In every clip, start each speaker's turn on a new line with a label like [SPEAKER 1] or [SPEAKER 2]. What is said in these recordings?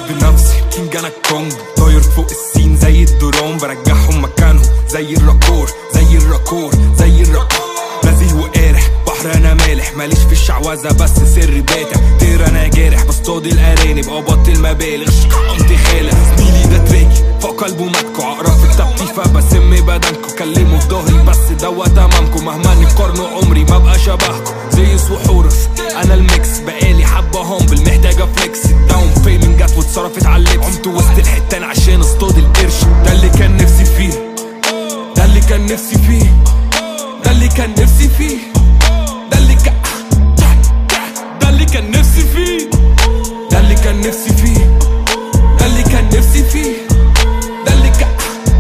[SPEAKER 1] بنفسي كينج انا كونج طاير فوق السين زي الدرون برجعهم مكانهم زي الراكور زي الراكور زي الراكور نزيه وقارح بحر انا مالح ماليش في الشعوذة بس سري باتع طير انا جارح بصطاد الارانب او بطل مبالغ قمت خالع زميلي ده تريكي فوق قلبه ماتكو عقرب في التبطيفة بسم بدنكو كلموا في ظهري بس دوا تمامكم مهما نقارنوا عمري ما بقى شبهكم زيوس وحورس انا الميكس بقالي حبة هامبل محتاجة فليكس داون بيمنت جت واتصرفت على اللبس قمت وسط الحتان عشان اصطاد القرش ده اللي كان نفسي فيه ده اللي كان نفسي فيه ده اللي كان نفسي فيه ده اللي كان ده اللي كان نفسي فيه ده اللي كان نفسي فيه ده اللي كان نفسي فيه ده اللي كان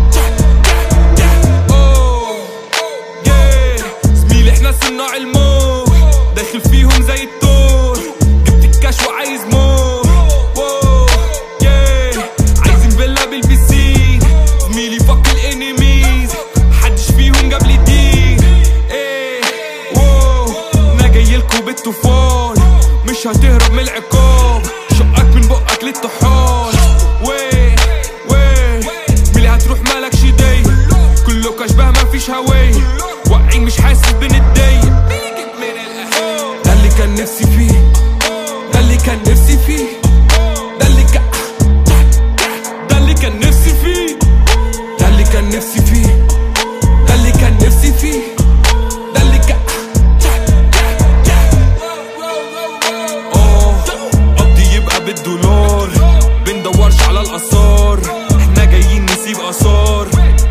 [SPEAKER 1] أوه. Yeah. زميلي احنا صناع الموت داخل فيهم زي التور جبت الكاش وعايز مور واو. Yeah. عايزين فيلا بالبسين زميلي فك الانيميز محدش فيهم جاب لي دين ايه واو انا جايلكوا بالطوفان مش هتهرب من العقاب شقك من بقك للطحال ويه ويه ميلي هتروح مالكش دي كلكوا اشباه مفيش هوية واقعين مش حاسس بندية ده اللي كان نفسي فيه ده اللي كان نفسي فيه ده اللي كان ده اللي كان نفسي فيه ده اللي كان نفسي فيه ده اللي كان نفسي فيه ده اللي كان اه قضي يبقى بالدولار بندورش على الاثار احنا جايين نسيب اثار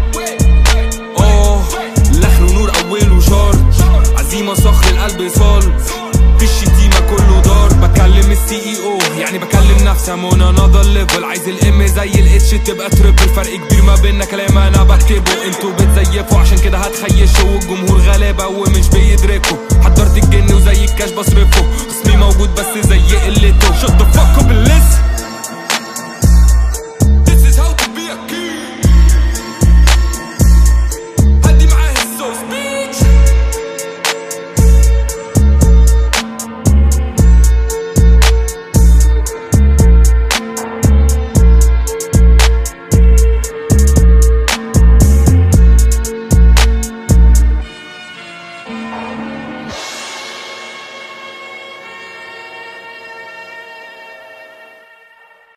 [SPEAKER 1] اه الاخر نور اوله شر عزيمه صخر القلب صلب في الشتيمه كله دار بكلم السي اي او يعني بكلم نفسي ام اون انذر ليفل عايز الام زي الاتش تبقى تريبل فرق كبير ما بيننا كلام انا بكتبه انتوا بتزيفوا عشان كده هتخيشوا والجمهور غلابه ومش بيدركوا حضرت الجن وزي الكاش بصرفه خصمي موجود بس زي قلته شط فكوا باللسه